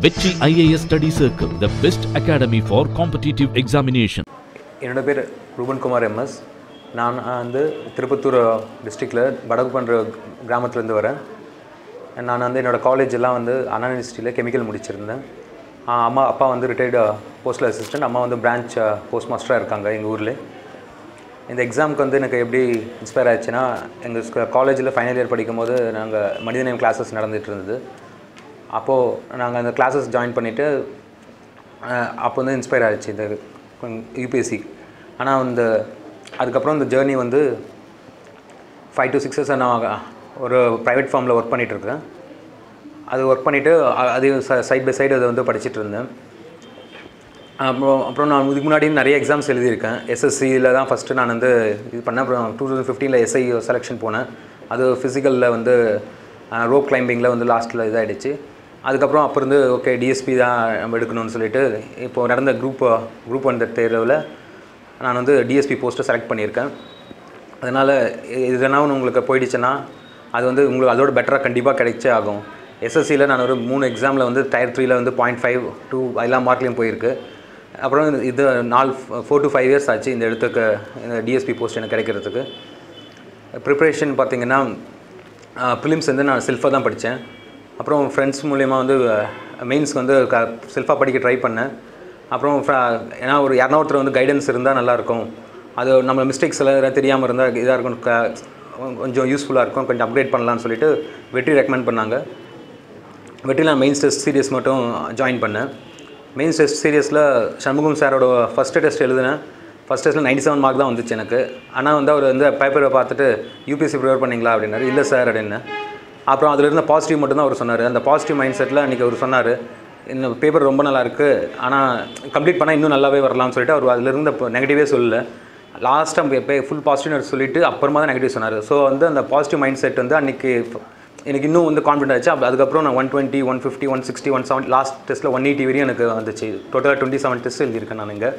வெற்றி IAS study circle the best academy for competitive examination என்னோட பேர் ரூபன்குமார் எம்எஸ் நான் வந்து திருப்பத்தூர் டிஸ்ட்ரிக்டில் வடகுப்பன்ற கிராமத்துலேருந்து வரேன் நான் வந்து என்னோடய காலேஜ் எல்லாம் வந்து அண்ணா யூனிவர்சிட்டியில் கெமிக்கல் முடிச்சிருந்தேன் ஆ, அம்மா அப்பா வந்து ரிட்டையர்டு போஸ்டல் அசிஸ்டன்ட் அம்மா வந்து பிரான்ச் போஸ்ட் மாஸ்டராக இருக்காங்க எங்கள் ஊரில் இந்த எக்ஸாமுக்கு வந்து எனக்கு எப்படி இன்ஸ்பயர் ஆச்சுன்னா எங்கள் காலேஜில் ஃபைனல் இயர் படிக்கும் போது நாங்கள் மனிதநேயம் கிளாஸஸ் நடந்துட்டு இருந்தது அப்போது நாங்கள் அந்த கிளாஸஸ் ஜாயின் பண்ணிவிட்டு அப்போ வந்து இன்ஸ்பயர் ஆச்சு இந்த யூபிஎஸ்சி ஆனால் இந்த அதுக்கப்புறம் இந்த ஜேர்னி வந்து ஃபைவ் டு சிக்ஸ் இயர்ஸ் நான் ஒரு ப்ரைவேட் ஃபார்மில் ஒர்க் பண்ணிகிட்ருக்கேன் அது ஒர்க் பண்ணிவிட்டு அது சைட் பை சைடு அதை வந்து படிச்சுட்டு இருந்தேன் அப்புறம் அப்புறம் நான் இதுக்கு முன்னாடி நிறைய எக்ஸாம்ஸ் எழுதியிருக்கேன் எஸ்எஸ்சியில் தான் ஃபஸ்ட்டு நான் வந்து இது பண்ணேன் அப்புறம் டூ தௌசண்ட் ஃபிஃப்டீனில் எஸ்ஐ செலெக்ஷன் போனேன் அது ஃபிசிக்கலில் வந்து ரோப் கிளைம்பிங்கில் வந்து லாஸ்ட்டில் இதாகிடுச்சு அதுக்கப்புறம் அப்போ இருந்து ஓகே டிஎஸ்பி தான் நம்ம எடுக்கணும்னு சொல்லிட்டு இப்போது நடந்த குரூப் குரூப் ஒன் தேர்வில் நான் வந்து டிஎஸ்பி போஸ்ட்டை செலக்ட் பண்ணியிருக்கேன் அதனால் எதனா ஒன்று உங்களுக்கு போயிடுச்சுன்னா அது வந்து உங்களுக்கு அதோட பெட்டராக கண்டிப்பாக கிடைச்சே ஆகும் எஸ்எஸ்சியில் நான் ஒரு மூணு எக்ஸாமில் வந்து டயர் த்ரீல வந்து பாயிண்ட் ஃபைவ் டூ எல்லா மார்க்லேயும் போயிருக்கு அப்புறம் இது நாலு ஃபோர் டு ஃபைவ் இயர்ஸ் ஆச்சு இந்த இடத்துக்கு இந்த டிஎஸ்பி போஸ்ட் எனக்கு கிடைக்கிறதுக்கு ப்ரிப்ரேஷன் பார்த்தீங்கன்னா ப்ரிலிம்ஸ் வந்து நான் செல்ஃபாக தான் படித்தேன் அப்புறம் ஃப்ரெண்ட்ஸ் மூலயமா வந்து மெயின்ஸ்க்கு வந்து க செல்ஃபாக படிக்க ட்ரை பண்ணேன் அப்புறம் fr- ஏன்னா ஒரு யாருனா ஒருத்தர் வந்து கைடன்ஸ் இருந்தால் நல்லாயிருக்கும் அது நம்ம மிஸ்டேக்ஸ் எல்லாம் எதாவது தெரியாமல் இருந்தால் இதாக இருக்கும் க- கொஞ்சம் யூஸ்ஃபுல்லாக இருக்கும் கொஞ்சம் அப்கிரேட் பண்ணலாம்னு சொல்லிட்டு வெற்றி ரெக்கமெண்ட் பண்ணாங்க வெற்றியில் நான் மெயின்ஸ் டெஸ்ட் சீரியஸ் மட்டும் ஜாயின் பண்ணேன் மெயின்ஸ் டெஸ்ட் சீரியஸில் சண்முகம் சாரோட ஃபஸ்ட்டு டெஸ்ட் எழுதினேன் ஃபஸ்ட் டெஸ்ட்டில் நைன்டி செவன் மார்க் தான் வந்துச்சு எனக்கு ஆனால் வந்து அவர் வந்து பேப்பரை பார்த்துட்டு யூபிஎஸ்சி ப்ரிப்பேர் பண்ணீங்களா அப்படின்னாரு இல்லை சார் அப்படின்னு அப்புறம் அதில் இருந்த பாசிட்டிவ் மட்டும் தான் அவர் சொன்னார் அந்த பாசிட்டிவ் மைண்ட் செட்டில் அன்றைக்கி அவர் சொன்னார் இந்த பேப்பர் ரொம்ப நல்லா இருக்கு ஆனால் கம்ப்ளீட் பண்ணால் இன்னும் நல்லாவே வரலாம்னு சொல்லிட்டு அவர் அதில் இருந்த நெகட்டிவே சொல்லல லாஸ்ட்டாக இப்போ ஃபுல் பாசிட்டிவ் சொல்லிட்டு அப்புறமா தான் நெகட்டிவ் சொன்னார் ஸோ வந்து அந்த பாசிட்டிவ் மைண்ட் செட் வந்து அன்றைக்கி எனக்கு இன்னும் வந்து கான்ஃபிடென்ட் ஆச்சு அப்ப அதுக்கப்புறம் நான் one twenty one fifty one sixty one seven last டெஸ்ட்டில் ஒன் எயிட்டி வரையும் எனக்கு வந்துச்சு டோட்டலாக டுவெண்ட்டி செவன் டெஸ்ட் எழுதியிருக்கேன் நான் இங்கே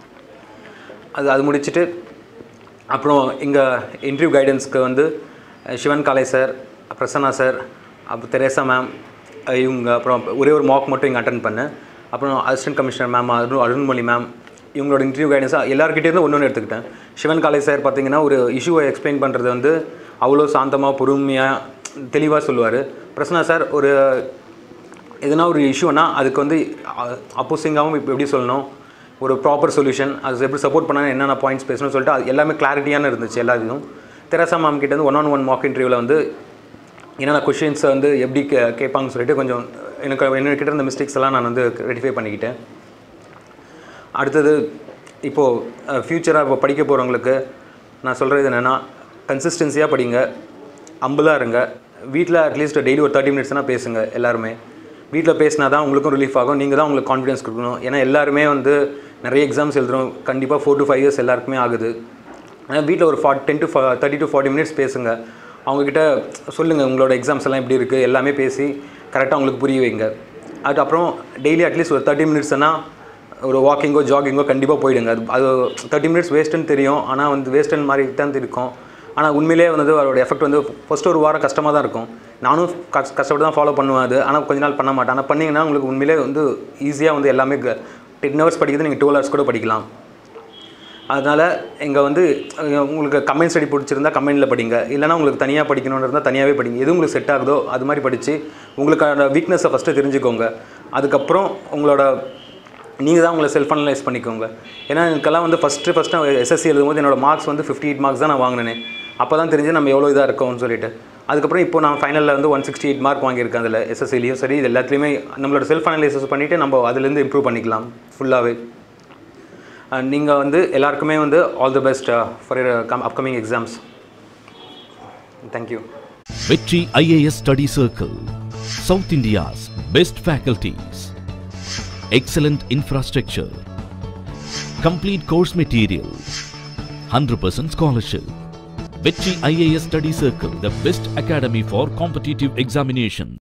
அது அது முடிச்சுட்டு அப்புறம் இங்கே இன்டர்வியூ கைடன்ஸ்க்கு வந்து அஹ், சிவன் காலை சார் பிரசன்னா சார் அப்புறம் தெரேசா மேம் இவங்க அப்புறம் ஒரே ஒரு மாக் மட்டும் இங்கே அட்டன் பண்ணேன் அப்புறம் assistant commissioner ma'am Arun Arunmozhi ma'am இவங்களோட இன்டர்வியூ கைடன்ஸாக எல்லாருக்கிட்டேருந்து ஒன்று ஒன்று எடுத்துக்கிட்டேன் சிவன் காலை சார் பார்த்தீங்கன்னா ஒரு இஷ்யூவை எக்ஸ்பிளைன் பண்ணுறது வந்து அவ்வளோ சாந்தமாக பொறுமையாக தெளிவாக சொல்லுவார் பிரசன்னா சார் ஒரு எதுனா ஒரு இஷ்யூனா அதுக்கு வந்து அப்போசிங்காகவும் இப்போ எப்படி சொல்லணும் ஒரு ப்ராப்பர் சொல்யூஷன் அது எப்படி சப்போர்ட் பண்ண என்னென்ன பாயிண்ட்ஸ் பேசணும்னு சொல்லிட்டு அது எல்லாமே கிளாரிட்டியான இருந்துச்சு எல்லா இதுவும் தெரசா மேம் கிட்ட வந்து ஒன் ஆன் ஒன் மாக் இன்டர்வியூவில் வந்து என்னென்ன கொஷின்ஸை வந்து எப்படி கே கேட்பாங்கன்னு சொல்லிட்டு கொஞ்சம் எனக்கு என்கிட்ட இருந்த மிஸ்டேக்ஸ் எல்லாம் நான் வந்து ரெடிஃபை பண்ணிக்கிட்டேன் அடுத்தது இப்போது ஃப்யூச்சராக இப்போ படிக்க போகிறவங்களுக்கு நான் சொல்கிறது என்னென்னா கன்சிஸ்டன்சியாக படிங்க அம்பலாக இருங்க வீட்டில் அட்லீஸ்ட் டெய்லி ஒரு தேர்ட்டி மினிட்ஸ்னால் பேசுங்க எல்லாருமே வீட்டில் பேசினா தான் உங்களுக்கும் ரிலீஃப் ஆகும் நீங்கள் தான் உங்களுக்கு கான்ஃபிடன்ஸ் கொடுக்கணும் ஏன்னா எல்லாருமே வந்து நிறைய எக்ஸாம்ஸ் எழுதுறோம் கண்டிப்பாக ஃபோர் டு ஃபைவ் இயர்ஸ் எல்லாருக்குமே ஆகுது ஆனால் வீட்டில் ஒரு ஃபார்ட் ten to thirty to forty minutes பேசுங்க அவங்கக்கிட்ட சொல்லுங்கள் உங்களோட எக்ஸாம்ஸ் எல்லாம் எப்படி இருக்குது எல்லாமே பேசி கரெக்டாக உங்களுக்கு புரிய வைங்க அதுக்கப்புறம் டெய்லி அட்லீஸ்ட் ஒரு தேர்ட்டி மினிட்ஸ்னால் ஒரு வாக்கிங்கோ ஜாகிங்கோ கண்டிப்பாக போயிடுங்க அது அது தேர்ட்டி மினிட்ஸ் வேஸ்ட்டுன்னு தெரியும் ஆனால் வந்து வேஸ்ட்டுன்னு மாதிரி தான் இருக்கும் ஆனால் உண்மையிலே வந்து அதோட எஃபெக்ட் வந்து ஃபஸ்ட்டு ஒரு வாரம் கஷ்டமாக தான் இருக்கும் நானும் கஷ் கஷ்டப்பட்டு தான் ஃபாலோ பண்ணுவேன் அது ஆனால் கொஞ்ச நாள் பண்ண மாட்டேன் ஆனால் பண்ணிங்கன்னா உங்களுக்கு உண்மையிலே வந்து ஈஸியாக வந்து எல்லாமே டென் ஹவர்ஸ் படிக்கிறது நீங்கள் டுவெல் ஹவர்ஸ் கூட படிக்கலாம் அதனால் இங்கே வந்து அஹ், உங்களுக்கு கமெண்ட் ஸ்டடி பிடிச்சிருந்தா கமெண்டில் படிங்க இல்லைனா உங்களுக்கு தனியாக படிக்கணும்னு இருந்தால் தனியாகவே படிங்க எது உங்களுக்கு செட் ஆகுதோ அது மாதிரி படித்து உங்களுக்கான வீக்னஸை ஃபஸ்ட்டு தெரிஞ்சுக்கோங்க அதுக்கப்புறம் உங்களோட நீங்கள் தான் உங்களை செல்ஃப் அனலைஸ் பண்ணிக்கோங்க ஏன்னா எனக்கெல்லாம் வந்து ஃபஸ்ட்டு ஃபஸ்ட்டு எஸ்எஸ்சி எழுதும்போது என்னோட மார்க்ஸ் வந்து ஃபிஃப்டி எயிட் மார்க்ஸ் தான் நான் வாங்கினேன் அப்போ தான் தெரிஞ்சு நம்ம எவ்வளோ இதாக இருக்கோம்னு சொல்லிட்டு அதுக்கப்புறம் இப்போ நான் ஃபைனலில் வந்து ஒன் சிக்ஸ்டி எயிட் மார்க் வாங்கியிருக்கேன் அதில் எஸ்எஸ்சிலையும் சரி இது எல்லாத்துலேயுமே நம்மளோட செல்ஃப் அனலைசிஸ் பண்ணிவிட்டு நம்ம அதுலேருந்து இம்ப்ரூவ் பண்ணிக்கலாம் ஃபுல்லாகவே நீங்கள் வந்து எல்லாருக்குமே வந்து all the best for upcoming exams thank you Vetri IAS study circle south India's best faculties excellent infrastructure complete course material 100% scholarship Vetri IAS study circle the best academy for competitive examination